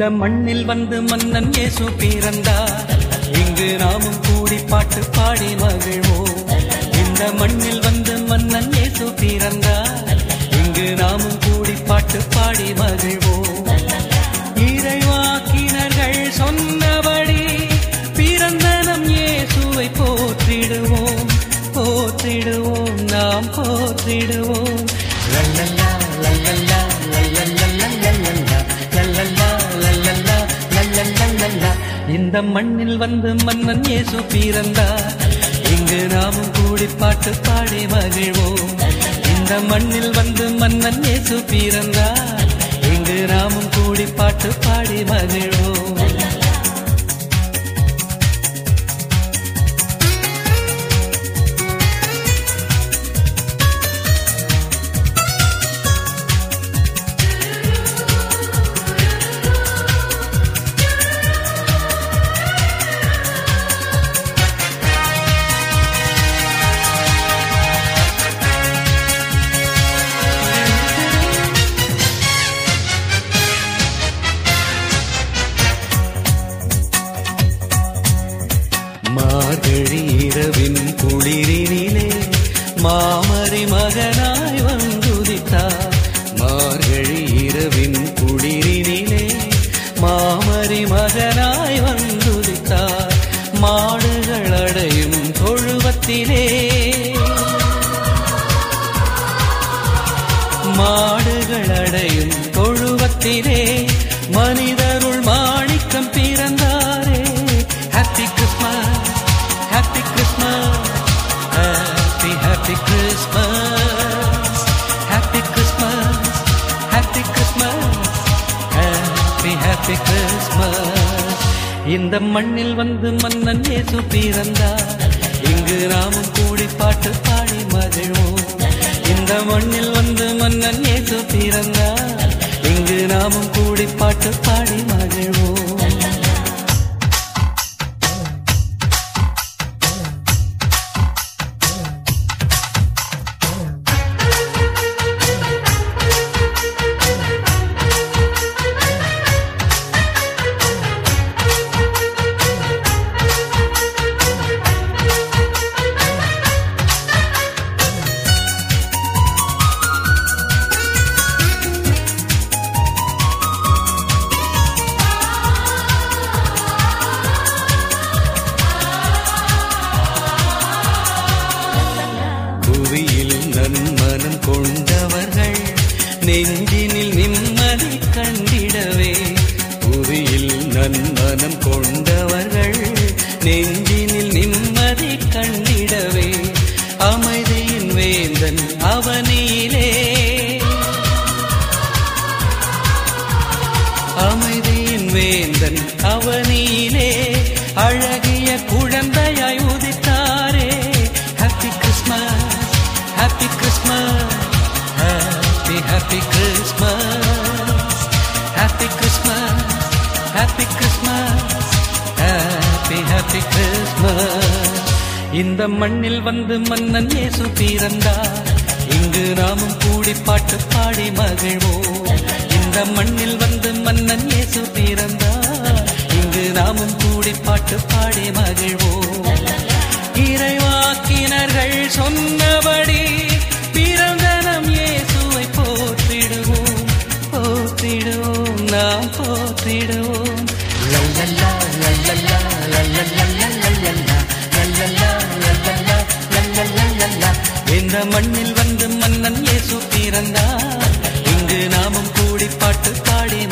இந்த மண்ணில் வந்து மன்னன் இயேசு பிறந்தார் இங்கு நாமும் கூடி பாட்டு பாடி மகிழ்வோம் இந்த மண்ணில் வந்து மன்னன் இயேசு பிறந்தார் இங்கு நாமும் கூடி பாட்டு பாடி மகிழ்வோம் இறைவாக்கினர்கள் சொன்னபடி பிறந்த நம் இயேசுவை போற்றிடுவோம் போற்றிடுவோம் நாம் போற்றிடுவோம் லல்லல்லா லல்லல்லா லல்லல்லா லல்லல்லா லல்லல்லா லல்லல்லா லல்லல்லா லல்லல்லா இந்த மண்ணில் வந்து மன்னன் இயேசு பிறந்தார் இங்கு நாமும் கூடி பாட்டு பாடி மகிழ்வோம் இந்த மண்ணில் வந்து மன்னன் இயேசு பிறந்தார் இங்கு நாமும் கூடி பாட்டு பாடி மகிழ்வோம் மார்கழி இரவின் குளிரினிலே மாமரி மகனாய் வந்துதித்தார் மார்கழி இரவின் குளிரினிலே மாமரி மகனாய் வந்துதித்தார் மாடுகள் அடையும் தொழுவத்திலே மாடுகள் அடையும் தொழுவத்திலே மனிதருள் மாணிக்கம் பிறந்தாரே happy Christmas happy Christmas happy happy Christmas happy Christmas happy Christmas happy happy Christmas இந்த மண்ணில் வந்து மன்னன் இயேசு பிறந்தார் இங்கு நாமும் கூடி பாட்டு பாடி மகிழ்வோம் இந்த மண்ணில் வந்து மன்னன் இயேசு பிறந்தார் இங்கு நாமும் கூடி பாட்டு பாடி மகிழ்வோம் புவியில் நன்மனம் கொண்டவர்கள் நெஞ்சினில் நிம்மதி கண்டிடவே புவியில் நன்மனம் கொண்டவர்கள் நெஞ்சினில் நிம்மதி கண்டிடவே அமைதியின் வேந்தன் அவனிலே அமைதியின் வேந்தன் அவனிலே அழகிய குழந்தையாய் உதித்தாரே happy Christmas happy Christmas happy happy Christmas happy Christmas happy Christmas happy happy Christmas இந்த மண்ணில் வந்து மன்னன் இயேசு பிறந்தார் இங்கு நாமும் கூடி பாட்டு பாடி மகிழ்வோம் இந்த மண்ணில் வந்து மன்னன் இயேசு பிறந்தார் இங்கு நாமும் கூடி பாட்டு பாடி மகிழ்வோம் இறைவாக்கினர்கள் சொன்னபடி பிறந்த நம் இயேசுவை போற்றிடுவோம் போற்றிடுவோம் நாம் போற்றிடுவோம் லல்லல்லா லல்லல்லா லல்லல்லா லல்லல்லா லல்லல்லா லல்லல்லா லல்லல்லா லல்லல்லா இந்த மண்ணில் வந்து மன்னன் இயேசு பிறந்தார் இங்கு நாமும் கூடி பாட்டு பாடி